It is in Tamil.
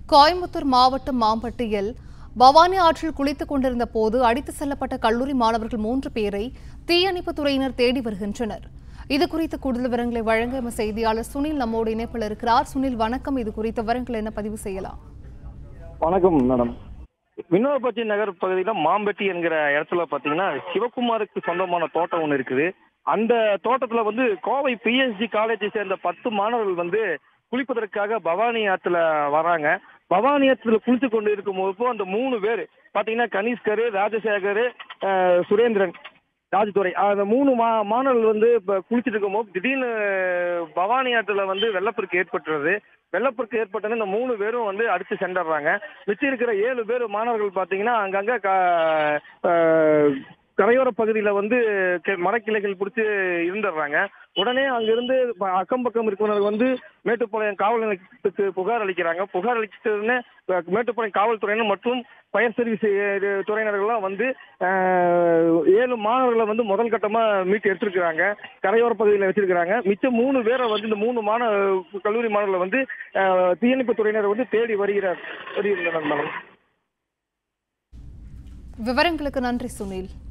கோயம்புத்தூர் மாவட்டம் மாம்பட்டியில் பவானி ஆற்றில் குளித்துக் கொண்டிருந்த போது அடித்து செல்லப்பட்ட கல்லூரி மாணவர்கள் மூன்று பேரை தீயணைப்புத் துறையினர் தேடி வருகின்றனர் இது குறித்த கூடுதல் விவரங்களை வழங்க எமது செய்தியாளர் சுனில் நம்மோடு இணைப்பில் இருக்கிறார் சுனில் வணக்கம் இது குறித்த விவரங்களை என்ன பதிவு செய்யலாம் வணக்கம் மேடம் வினோபத்தி நகர் பகுதியில் மாம்பட்டி என்கிற இடத்துல பார்த்தீங்கன்னா சிவகுமாருக்கு சொந்தமான தோட்டம் ஒன்று இருக்குது அந்த தோட்டத்தில் வந்து கோவை பிஎஸ்ஜி காலேஜை சேர்ந்த பத்து மாணவர்கள் வந்து குளிப்பதற்காக பவானி ஆற்றுல வராங்க பவானி ஆற்றுல குளித்து கொண்டு இருக்கும்போது அந்த மூணு பேர் பார்த்தீங்கன்னா கனிஷ்கர் ராஜசேகர் அஹ், சுரேந்திரன் ராஜதுரை அந்த மூணு மா மாணவர்கள் வந்து இப்போ குளிச்சுட்டு இருக்கும்போது திடீர்னு பவானி ஆற்றுல வந்து வெள்ளப்பெருக்கு ஏற்பட்டுறது வெள்ளப்பெருக்கு ஏற்பட்டது இந்த மூணு பேரும் வந்து அடிச்சு சென்றுடுறாங்க மிச்சம் இருக்கிற ஏழு பேர் மாணவர்கள் பார்த்தீங்கன்னா அங்கங்க க- அஹ், கரையோர பகுதியில் வந்து கெ- மரக்கிளைகள் பிடிச்சி இருந்துடுறாங்க உடனே அங்கிருந்து ப- அக்கம் பக்கம் இருக்கிறவர்கள் வந்து மேட்டுப்பாளையம் காவல் நிலையத்துக்கு புகார் அளிக்கிறாங்க புகார் அளிச்சதுன்னு அஹ், மேட்டுப்பாளையம் காவல்துறையினர் மற்றும் ஃபயர் சர்வீஸ் அஹ், துறையினர்கள்லாம் வந்து அஹ், ஏழு மாணவர்களை வந்து முதல் கட்டமா மீட்டு எடுத்திருக்கிறாங்க கரையோர பகுதியில் வச்சிருக்கிறாங்க மிச்சம் மூணு பேரை வந்து இந்த மூணு மாணவ கல்லூரி மாணவர்களை வந்து அஹ், தீயணைப்பு துறையினர் வந்து தேடி வருகிறார் வருகின்றனர் மேடம் விவரங்களுக்கு நன்றி சுனில்